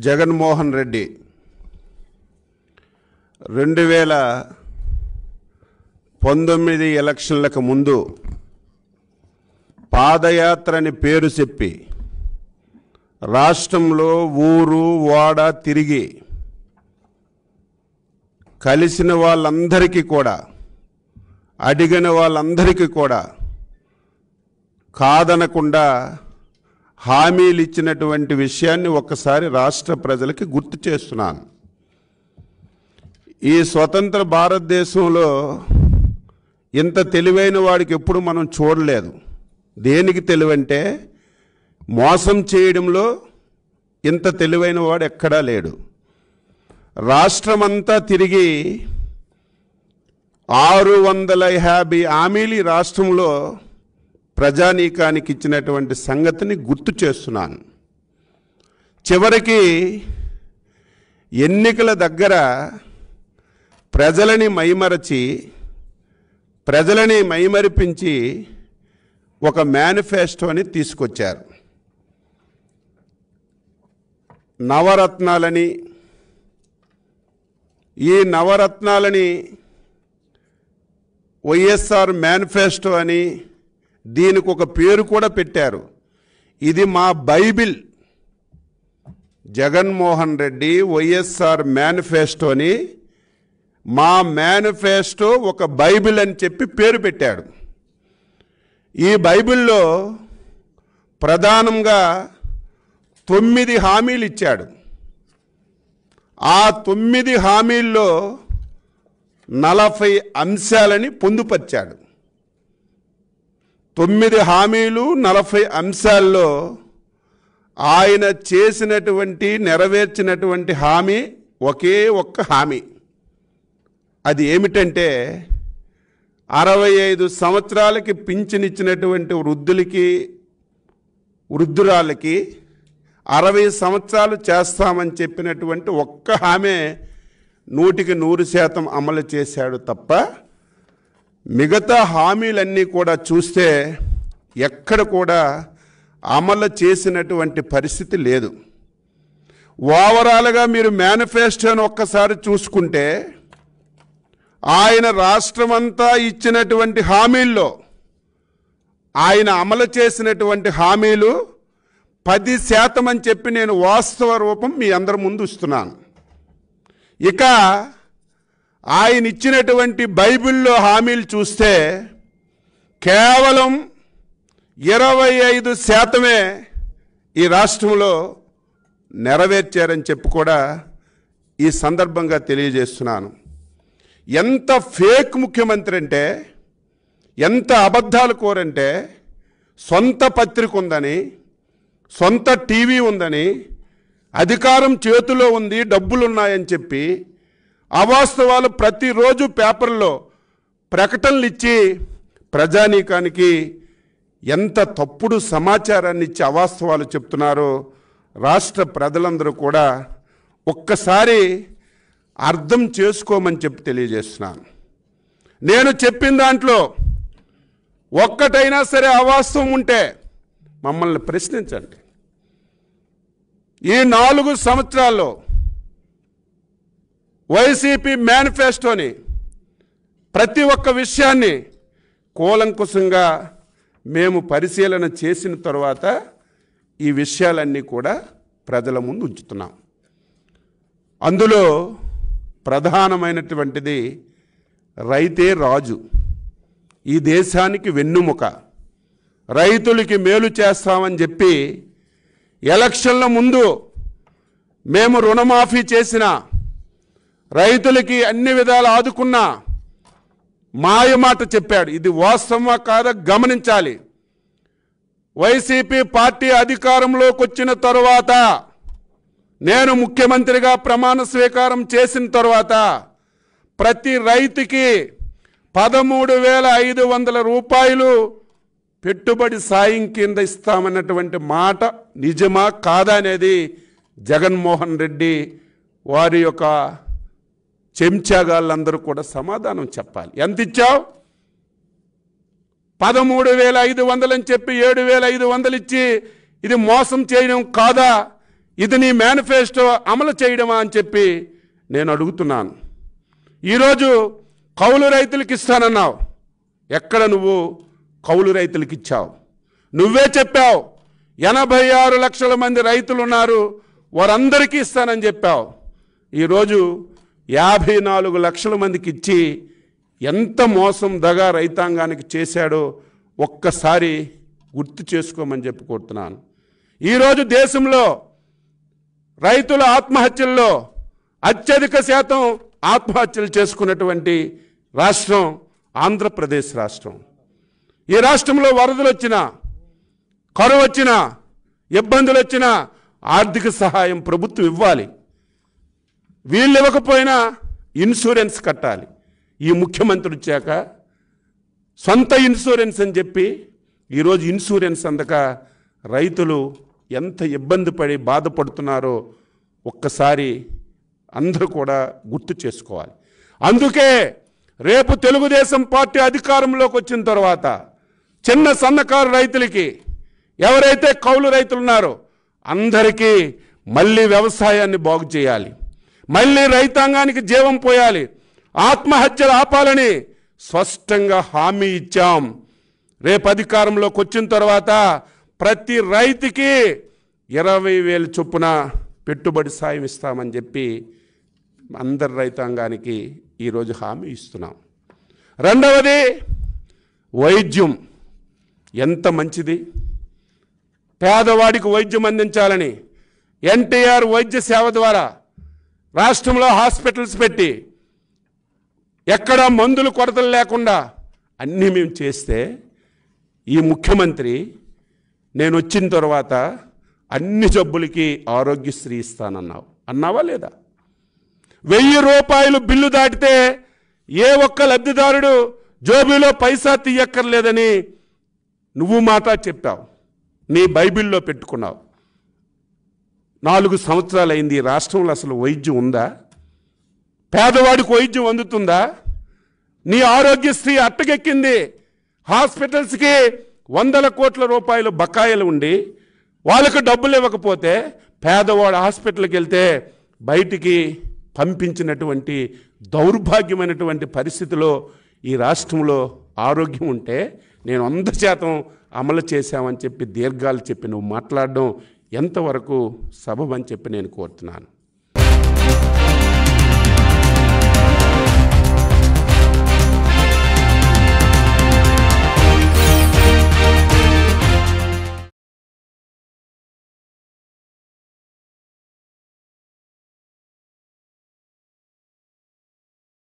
జగన్మోహన్ రెడ్డి రెండు వేల పంతొమ్మిది ఎలక్షన్లకు ముందు పాదయాత్ర అని పేరు చెప్పి రాష్ట్రంలో ఊరు వాడ తిరిగి కలిసిన వాళ్ళందరికీ కూడా అడిగిన వాళ్ళందరికీ కూడా కాదనకుండా హామీలు ఇచ్చినటువంటి విషయాన్ని ఒక్కసారి రాష్ట్ర ప్రజలకి గుర్తు చేస్తున్నాను ఈ స్వతంత్ర భారతదేశంలో ఇంత తెలివైన వాడికి ఎప్పుడు మనం చూడలేదు దేనికి తెలివంటే మోసం చేయడంలో ఇంత తెలివైన వాడు ఎక్కడా లేడు రాష్ట్రమంతా తిరిగి ఆరు వందల యాభై హామీలు ఈ రాష్ట్రంలో ప్రజానీకానికి ఇచ్చినటువంటి సంగతిని గుర్తు చేస్తున్నాను చివరికి ఎన్నికల దగ్గర ప్రజలని మైమరచి ప్రజలని మైమరిపించి ఒక మేనిఫెస్టోని తీసుకొచ్చారు నవరత్నాలని ఈ నవరత్నాలని వైఎస్ఆర్ మేనిఫెస్టో అని దీనికి ఒక పేరు కూడా పెట్టారు ఇది మా బైబిల్ జగన్మోహన్ రెడ్డి వైఎస్ఆర్ మేనిఫెస్టోని మా మేనిఫెస్టో ఒక బైబిల్ అని చెప్పి పేరు పెట్టాడు ఈ బైబిల్లో ప్రధానంగా తొమ్మిది హామీలు ఇచ్చాడు ఆ తొమ్మిది హామీల్లో నలభై అంశాలని పొందుపరిచాడు తొమ్మిది హామీలు నలభై అంశాల్లో ఆయన చేసినటువంటి నెరవేర్చినటువంటి హామీ ఒకే ఒక్క హామీ అది ఏమిటంటే అరవై ఐదు సంవత్సరాలకి పింఛనిచ్చినటువంటి వృద్ధులకి వృద్ధురాలకి అరవై సంవత్సరాలు చేస్తామని చెప్పినటువంటి ఒక్క హామీ నూటికి నూరు శాతం అమలు చేశాడు తప్ప మిగతా హామీలన్నీ కూడా చూస్తే ఎక్కడ కూడా అమలు చేసినటువంటి పరిస్థితి లేదు ఓవరాల్గా మీరు మేనిఫెస్టోని ఒక్కసారి చూసుకుంటే ఆయన రాష్ట్రమంతా ఇచ్చినటువంటి హామీల్లో ఆయన అమలు చేసినటువంటి హామీలు పది శాతం అని చెప్పి నేను వాస్తవ రూపం మీ అందరి ముందు ఇస్తున్నాను ఇక ఆయన ఇచ్చినటువంటి బైబిల్లో హామీలు చూస్తే కేవలం ఇరవై ఐదు శాతమే ఈ రాష్ట్రంలో నెరవేర్చారని చెప్పి కూడా ఈ సందర్భంగా తెలియజేస్తున్నాను ఎంత ఫేక్ ముఖ్యమంత్రి అంటే ఎంత అబద్ధాలు కోరంటే సొంత పత్రిక ఉందని సొంత టీవీ ఉందని అధికారం చేతిలో ఉంది డబ్బులు ఉన్నాయని చెప్పి అవాస్తవాలు ప్రతిరోజు పేపర్లో ప్రకటనలు ఇచ్చి ప్రజానీకానికి ఎంత తప్పుడు సమాచారాన్ని ఇచ్చి అవాస్తవాలు చెప్తున్నారో రాష్ట్ర ప్రజలందరూ కూడా ఒక్కసారి అర్థం చేసుకోమని చెప్పి తెలియజేస్తున్నాను నేను చెప్పిన దాంట్లో ఒక్కటైనా సరే అవాస్తవం ఉంటే మమ్మల్ని ప్రశ్నించండి ఈ నాలుగు సంవత్సరాల్లో వైసీపీ మేనిఫెస్టోని ప్రతి ఒక్క విషయాన్ని కూలంకుశంగా మేము పరిశీలన చేసిన తర్వాత ఈ విషయాలన్నీ కూడా ప్రజల ముందు ఉంచుతున్నాం అందులో ప్రధానమైనటువంటిది రైతే రాజు ఈ దేశానికి వెన్నుముక రైతులకి మేలు చేస్తామని చెప్పి ఎలక్షన్ల ముందు మేము రుణమాఫీ చేసిన రైతులకి అన్ని విధాలు ఆదుకున్నా మాయమాట చెప్పాడు ఇది వాస్తవమా కాదా గమనించాలి వైసీపీ పార్టీ అధికారంలోకి వచ్చిన తరువాత నేను ముఖ్యమంత్రిగా ప్రమాణ స్వీకారం చేసిన తర్వాత ప్రతి రైతుకి పదమూడు వేల ఐదు వందల రూపాయలు పెట్టుబడి సాయం కింద ఇస్తామన్నటువంటి మాట నిజమా కాదా అనేది జగన్మోహన్ రెడ్డి వారి యొక్క చెంచాగాళ్ళందరూ కూడా సమాధానం చెప్పాలి ఎంత ఇచ్చావు పదమూడు వేల ఐదు వందలు అని చెప్పి ఏడు వేల ఐదు వందలు ఇచ్చి ఇది మోసం చేయడం కాదా ఇది నీ మేనిఫెస్టో అమలు చేయడమా అని చెప్పి నేను అడుగుతున్నాను ఈరోజు కౌలు రైతులకు ఇస్తానన్నావు ఎక్కడ నువ్వు కౌలు రైతులకు ఇచ్చావు నువ్వే చెప్పావు ఎనభై ఆరు లక్షల మంది రైతులు ఉన్నారు వారందరికీ ఇస్తానని చెప్పావు ఈరోజు యాభై నాలుగు లక్షల మందికి ఇచ్చి ఎంత మోసం దగా రైతాంగానికి చేశాడో ఒక్కసారి గుర్తు చేసుకోమని చెప్పి కోరుతున్నాను ఈరోజు దేశంలో రైతుల ఆత్మహత్యల్లో అత్యధిక శాతం ఆత్మహత్యలు చేసుకున్నటువంటి రాష్ట్రం ఆంధ్రప్రదేశ్ రాష్ట్రం ఈ రాష్ట్రంలో వరదలు వచ్చినా కరువు వచ్చినా ఇబ్బందులు వచ్చినా ఆర్థిక సహాయం ప్రభుత్వం ఇవ్వాలి వీళ్ళు ఇవ్వకపోయినా ఇన్సూరెన్స్ కట్టాలి ఈ ముఖ్యమంత్రి వచ్చాక సొంత ఇన్సూరెన్స్ అని చెప్పి ఈరోజు ఇన్సూరెన్స్ అందక రైతులు ఎంత ఇబ్బంది పడి బాధపడుతున్నారో ఒక్కసారి అందరూ కూడా గుర్తు చేసుకోవాలి అందుకే రేపు తెలుగుదేశం పార్టీ అధికారంలోకి వచ్చిన తర్వాత చిన్న సన్నకారు రైతులకి ఎవరైతే కౌలు రైతులు ఉన్నారో అందరికీ మళ్ళీ వ్యవసాయాన్ని బాగు చేయాలి మళ్ళీ రైతాంగానికి జీవం పోయాలి ఆత్మహత్యలు ఆపాలని స్పష్టంగా హామీ ఇచ్చాం రేపు అధికారంలోకి వచ్చిన తర్వాత ప్రతి రైతుకి ఇరవై వేలు చొప్పున పెట్టుబడి సాయం ఇస్తామని చెప్పి అందరి రైతాంగానికి ఈరోజు హామీ ఇస్తున్నాం రెండవది వైద్యం ఎంత మంచిది పేదవాడికి వైద్యం అందించాలని ఎన్టీఆర్ వైద్య సేవ ద్వారా రాష్ట్రంలో హాస్పిటల్స్ పెట్టి ఎక్కడ మందులు కొరతలు లేకుండా అన్నీ మేము చేస్తే ఈ ముఖ్యమంత్రి నేను వచ్చిన తర్వాత అన్ని జబ్బులకి ఆరోగ్యశ్రీ ఇస్తానన్నావు అన్నావా లేదా వెయ్యి రూపాయలు బిల్లు దాటితే ఏ ఒక్క లబ్ధిదారుడు జోబీలో పైసా తీయక్కర్లేదని నువ్వు మాట చెప్పావు నీ బైబిల్లో పెట్టుకున్నావు నాలుగు సంవత్సరాలు అయింది ఈ రాష్ట్రంలో అసలు వైద్యం ఉందా పేదవాడికి వైద్యం అందుతుందా నీ ఆరోగ్యశ్రీ అట్టకెక్కింది హాస్పిటల్స్కి వందల కోట్ల రూపాయలు బకాయిలు ఉండి వాళ్ళకు డబ్బులు ఇవ్వకపోతే పేదవాడు హాస్పిటల్కి వెళ్తే బయటికి పంపించినటువంటి దౌర్భాగ్యమైనటువంటి పరిస్థితిలో ఈ రాష్ట్రంలో ఆరోగ్యం ఉంటే నేను వంద శాతం అమలు చేశామని చెప్పి దీర్ఘాలు చెప్పి నువ్వు మాట్లాడడం ఎంతవరకు సబబని చెప్పి నేను కోరుతున్నాను